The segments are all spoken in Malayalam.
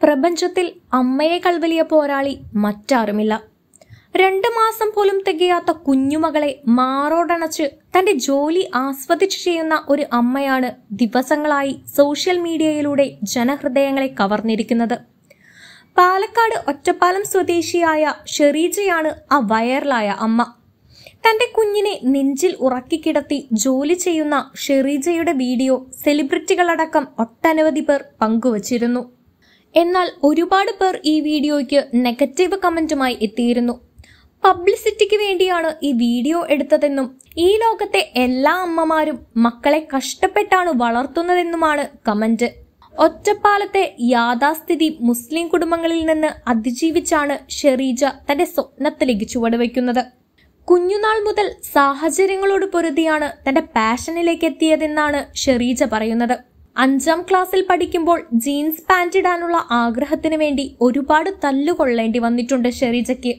പ്രപഞ്ചത്തിൽ അമ്മയേക്കാൾ വലിയ പോരാളി മറ്റാരുമില്ല രണ്ടു മാസം പോലും തികയാത്ത കുഞ്ഞുമകളെ മാറോടണച്ച് തന്റെ ജോലി ആസ്വദിച്ചു ചെയ്യുന്ന ഒരു അമ്മയാണ് ദിവസങ്ങളായി സോഷ്യൽ മീഡിയയിലൂടെ ജനഹൃദയങ്ങളെ കവർന്നിരിക്കുന്നത് പാലക്കാട് ഒറ്റപ്പാലം സ്വദേശിയായ ഷെറീജയാണ് ആ വൈറലായ അമ്മ തന്റെ കുഞ്ഞിനെ നെഞ്ചിൽ ഉറക്കിക്കിടത്തി ജോലി ചെയ്യുന്ന ഷെറീജയുടെ വീഡിയോ സെലിബ്രിറ്റികളടക്കം ഒട്ടനവധി പേർ പങ്കുവച്ചിരുന്നു എന്നാൽ ഒരുപാട് പേർ ഈ വീഡിയോയ്ക്ക് നെഗറ്റീവ് കമന്റുമായി എത്തിയിരുന്നു പബ്ലിസിറ്റിക്ക് വേണ്ടിയാണ് ഈ വീഡിയോ എടുത്തതെന്നും ഈ ലോകത്തെ എല്ലാ അമ്മമാരും മക്കളെ കഷ്ടപ്പെട്ടാണ് വളർത്തുന്നതെന്നുമാണ് കമന്റ് ഒറ്റപ്പാലത്തെ യാഥാസ്ഥിതി മുസ്ലിം കുടുംബങ്ങളിൽ നിന്ന് അതിജീവിച്ചാണ് ഷെറീജ തന്റെ സ്വപ്നത്തിലേക്ക് ചുവടുവയ്ക്കുന്നത് കുഞ്ഞുനാൾ മുതൽ സാഹചര്യങ്ങളോട് പൊരുതിയാണ് തന്റെ പാഷനിലേക്ക് എത്തിയതെന്നാണ് ഷെറീജ പറയുന്നത് അഞ്ചാം ക്ലാസ്സിൽ പഠിക്കുമ്പോൾ ജീൻസ് പാന്റ് ഇടാനുള്ള ആഗ്രഹത്തിന് വേണ്ടി ഒരുപാട് തല്ലുകൊള്ളേണ്ടി വന്നിട്ടുണ്ട് ഷെറീജയ്ക്ക്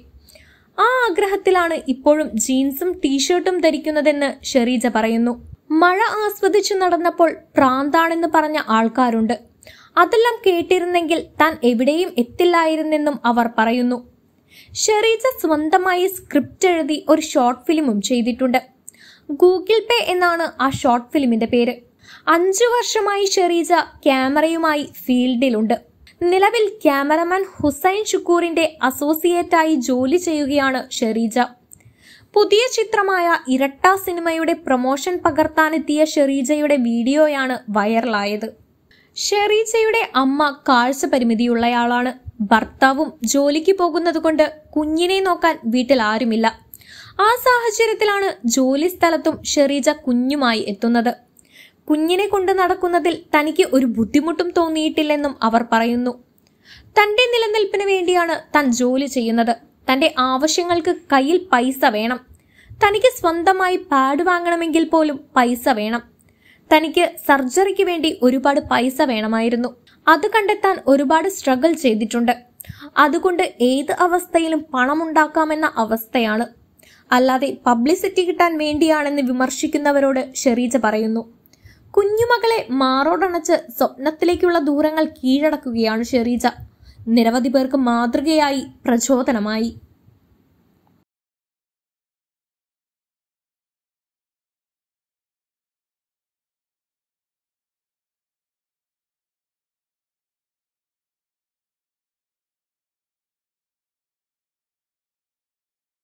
ആ ആഗ്രഹത്തിലാണ് ഇപ്പോഴും ജീൻസും ടീഷർട്ടും ധരിക്കുന്നതെന്ന് ഷെറീജ പറയുന്നു മഴ ആസ്വദിച്ചു നടന്നപ്പോൾ പ്രാന്താണെന്ന് പറഞ്ഞ ആൾക്കാരുണ്ട് അതെല്ലാം കേട്ടിരുന്നെങ്കിൽ താൻ എവിടെയും എത്തില്ലായിരുന്നെന്നും അവർ പറയുന്നു ഷെറീജ സ്വന്തമായി സ്ക്രിപ്റ്റ് എഴുതി ഒരു ഷോർട്ട് ഫിലിമും ചെയ്തിട്ടുണ്ട് ഗൂഗിൾ പേ എന്നാണ് ആ ഷോർട്ട് ഫിലിമിന്റെ പേര് അഞ്ചു വർഷമായി ഷെറീജ ക്യാമറയുമായി ഫീൽഡിലുണ്ട് നിലവിൽ ക്യാമറമാൻ ഹുസൈൻ ഷുക്കൂറിന്റെ അസോസിയേറ്റായി ജോലി ചെയ്യുകയാണ് ഷെറീജ പുതിയ ചിത്രമായ ഇരട്ട സിനിമയുടെ പ്രൊമോഷൻ പകർത്താനെത്തിയ ഷെറീജയുടെ വീഡിയോയാണ് വൈറലായത് ഷെറീജയുടെ അമ്മ കാഴ്ച പരിമിതിയുള്ളയാളാണ് ഭർത്താവും ജോലിക്ക് പോകുന്നതുകൊണ്ട് കുഞ്ഞിനെ നോക്കാൻ വീട്ടിൽ ആരുമില്ല ആ സാഹചര്യത്തിലാണ് ജോലി സ്ഥലത്തും ഷെറീജ കുഞ്ഞുമായി എത്തുന്നത് കുഞ്ഞിനെ കൊണ്ട് നടക്കുന്നതിൽ തനിക്ക് ഒരു ബുദ്ധിമുട്ടും തോന്നിയിട്ടില്ലെന്നും അവർ പറയുന്നു തന്റെ നിലനിൽപ്പിന് വേണ്ടിയാണ് താൻ ജോലി ചെയ്യുന്നത് തന്റെ ആവശ്യങ്ങൾക്ക് കയ്യിൽ പൈസ വേണം തനിക്ക് സ്വന്തമായി പാഡ് വാങ്ങണമെങ്കിൽ പോലും പൈസ വേണം തനിക്ക് സർജറിക്ക് വേണ്ടി ഒരുപാട് പൈസ വേണമായിരുന്നു അത് കണ്ടെത്താൻ ഒരുപാട് സ്ട്രഗിൾ ചെയ്തിട്ടുണ്ട് അതുകൊണ്ട് ഏത് അവസ്ഥയിലും പണമുണ്ടാക്കാമെന്ന അവസ്ഥയാണ് അല്ലാതെ പബ്ലിസിറ്റി കിട്ടാൻ വേണ്ടിയാണെന്ന് വിമർശിക്കുന്നവരോട് ഷെറീജ പറയുന്നു കുഞ്ഞുമകളെ മാറോടണച്ച് സ്വപ്നത്തിലേക്കുള്ള ദൂരങ്ങൾ കീഴടക്കുകയാണ് ഷെറീജ നിരവധി പേർക്ക് മാതൃകയായി പ്രചോദനമായി